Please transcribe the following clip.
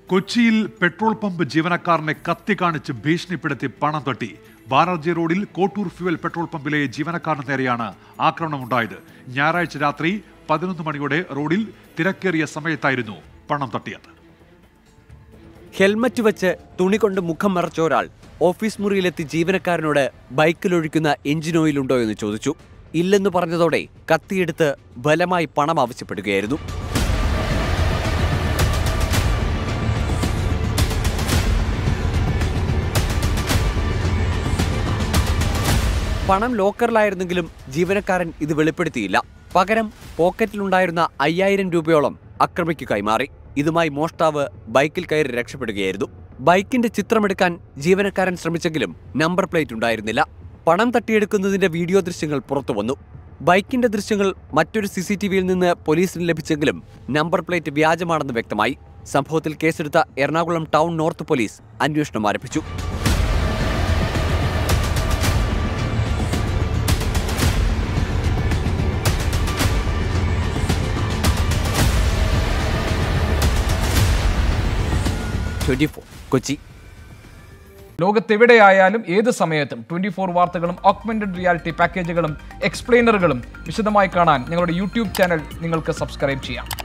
കൊച്ചിയിൽ petrol pump ജീവനക്കാരനെ കത്തി കാണിച്ച് ഭീഷണിപ്പെടുത്തി പണം തട്ടി ബാനർജി റോഡിൽ കോട്ടൂർ ഫ്യുവൽ പെട്രോൾ പമ്പിലെ ജീവനക്കാരന് നേരെയാണ് ആക്രമണമുണ്ടായത് ഞായറാഴ്ച രാത്രി പതിനൊന്ന് മണിയോടെ റോഡിൽ തിരക്കേറിയ സമയത്തായിരുന്നു പണം തട്ടിയത് ഹെൽമറ്റ് വെച്ച് തുണി കൊണ്ട് മുഖം മറച്ച ഒരാൾ ഓഫീസ് മുറിയിലെത്തി ജീവനക്കാരനോട് ബൈക്കിലൊഴിക്കുന്ന എഞ്ചിൻ ഓയിൽ ഉണ്ടോ എന്ന് ചോദിച്ചു ഇല്ലെന്ന് പറഞ്ഞതോടെ കത്തിയെടുത്ത് ബലമായി പണം ആവശ്യപ്പെടുകയായിരുന്നു പണം ലോക്കറിലായിരുന്നെങ്കിലും ജീവനക്കാരൻ ഇത് വെളിപ്പെടുത്തിയില്ല പകരം പോക്കറ്റിലുണ്ടായിരുന്ന അയ്യായിരം രൂപയോളം അക്രമിക്ക് കൈമാറി ഇതുമായി മോഷ്ടാവ് ബൈക്കിൽ കയറി രക്ഷപ്പെടുകയായിരുന്നു ബൈക്കിന്റെ ചിത്രമെടുക്കാൻ ജീവനക്കാരൻ ശ്രമിച്ചെങ്കിലും നമ്പർ പ്ലേറ്റ് ഉണ്ടായിരുന്നില്ല പണം തട്ടിയെടുക്കുന്നതിന്റെ വീഡിയോ ദൃശ്യങ്ങൾ പുറത്തുവന്നു ബൈക്കിന്റെ ദൃശ്യങ്ങൾ മറ്റൊരു സി സി ടി വിയിൽ നിന്ന് പോലീസിന് ലഭിച്ചെങ്കിലും നമ്പർ പ്ലേറ്റ് വ്യാജമാണെന്ന് വ്യക്തമായി സംഭവത്തിൽ കേസെടുത്ത എറണാകുളം ടൗൺ നോർത്ത് പോലീസ് അന്വേഷണം ആരംഭിച്ചു ട്വന്റി ഫോർ കൊച്ചി ലോകത്തെവിടെയായാലും ഏത് സമയത്തും ട്വന്റി ഫോർ വാർത്തകളും ഓഗ്മെന്റഡ് റിയാലിറ്റി പാക്കേജുകളും എക്സ്പ്ലെയിനറുകളും വിശദമായി കാണാൻ ഞങ്ങളുടെ യൂട്യൂബ് ചാനൽ നിങ്ങൾക്ക് സബ്സ്ക്രൈബ് ചെയ്യാം